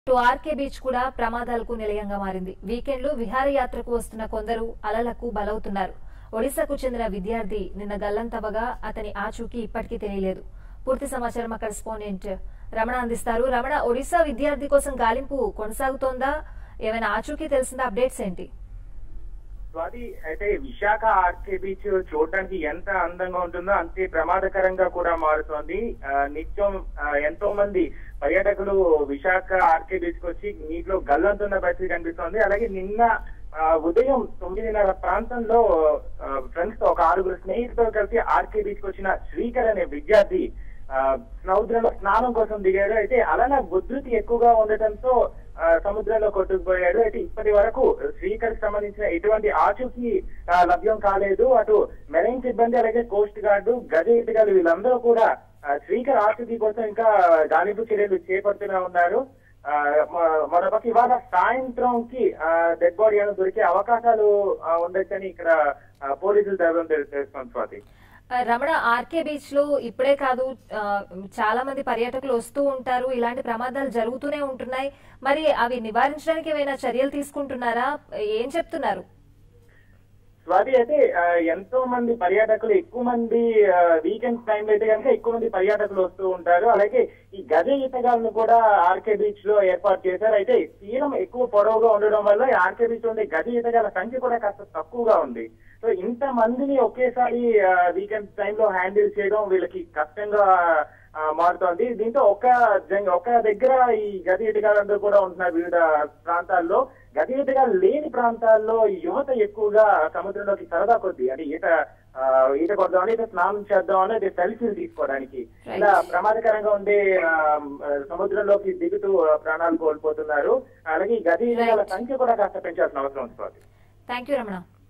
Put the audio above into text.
to RK beach కూడా ప్రమాదాలకు నిలయంగా మారింది వీకెండ్లు విహారయాత్రకు వస్తున్న కొందరు అలలకు బలవుతున్నారు ఒడిశాకు చెందిన విద్యార్థి నిన్న గల్లంతవగా అతని ఆచూకీ ఇప్పటికీ తెలియలేదు పూర్తి సమాచారం అక్కడ రెస్పాండెంట్ రమణ అందిస్తారు రమణ ఒడిశా విద్యార్థి కోసం గాలింపు కొనసాగుతోందా ఏమైనా ఆచూకీ తెలిసిందా అప్డేట్స్ ఏంటి స్వాతి అయితే విశాఖ ఆర్కే బీచ్ చూడడానికి ఎంత అందంగా ఉంటుందో అంతే ప్రమాదకరంగా కూడా మారుతోంది ఆ, నిత్యం ఆ, ఎంతో మంది పర్యాటకులు విశాఖ ఆర్కే బీచ్ కి వచ్చి నీటిలో గల్లంతున్న పరిస్థితి కనిపిస్తోంది అలాగే నిన్న ఆ, ఉదయం తొమ్మిదిన్నర ప్రాంతంలో ఫ్రెండ్స్ తో ఒక ఆరుగురు స్నేహితులతో కలిసి ఆర్కే బీచ్ కి వచ్చిన శ్రీకర్ అనే విద్యార్థి ఆ, సముద్రంలో స్నానం కోసం దిగాడు అయితే అలానే ఉధృతి ఎక్కువగా ఉండటంతో ఆ, సముద్రంలో కొట్టుకుపోయాడు అయితే ఇప్పటి వరకు శ్రీకర్ సంబంధించిన ఎటువంటి ఆచూకీ ఆ, లభ్యం కాలేదు అటు మెరైన్ సిబ్బంది అలాగే కోస్ట్ గార్డు గజ ఈతగాళ్ళు వీళ్ళందరూ కూడా ఆ, శ్రీకర్ ఆచూకీ కోసం ఇంకా గాలింపు చర్యలు చేపడుతూనే ఉన్నారు ఆ, మ- మరోపక్క ఇవాళ సాయంత్రంకి డెడ్ బాడీ అనేది దొరికే అవకాశాలు ఆ, ఉండొచ్చని ఇక్కడ ఆ, పోలీసులు తెలపడం తెలు- తెలుస్తోంది స్వాతి ఆ, రమణ ఆర్కే బీచ్ లో ఇప్పుడే కాదు ఆ, చాలా మంది పర్యాటకులు వస్తూ ఉంటారు ఇలాంటి ప్రమాదాలు జరుగుతూనే ఉంటున్నాయి మరి అవి నివారించడానికి ఏమైనా చర్యలు తీసుకుంటున్నారా ఏం చెప్తున్నారు స్వాతి అయితే ఆ, ఎంతో మంది పర్యాటకులు ఎక్కువ మంది వీకెండ్స్ టైం అయితే కనుక ఎక్కువ మంది పర్యాటకులు వస్తూ ఉంటారు అలాగే ఈ గజ ఈతగాలను కూడా ఆర్కే బీచ్ లో ఏర్పాటు చేశారు అయితే తీరం ఎక్కువ పొడవుగా ఉండడం వల్ల ఈ ఆర్కే బీచ్ లో ఉండే గజ ఈతగాల సంఖ్య కూడా కాస్త తక్కువగా ఉంది సో ఇంత మందిని ఒకేసారి వీకెండ్ టైంలో హ్యాండిల్ చేయడం వీళ్ళకి కష్టంగా ఆ, మారుతోంది దీంతో ఒక జంగ- ఒక దగ్గర ఈ గది ఈతగాళ్ళందరూ కూడా ఉంటున్నారు వివిధ ప్రాంతాల్లో గది ఈతగాళ్ళు లేని ప్రాంతాల్లో ఈ యువత ఎక్కువగా సముద్రంలోకి సరదా కొద్ది అంటే ఈత ఆ, ఈత కొడదామని ఈత స్నానం చేద్దామని అది సెల్ఫీలు తీసుకోవడానికి ఇలా ప్రమాదకరంగా ఉండే ఆ, సముద్రంలోకి దిగుతూ ఆ, ప్రాణాలు కోల్పోతున్నారు అలాగే ఈ గది ఈతగాళ్ళ సంఖ్య కూడా కాస్త పెంచాల్సిన అవసరం ఉంది స్వాతి థ్యాంక్ యూ రమణ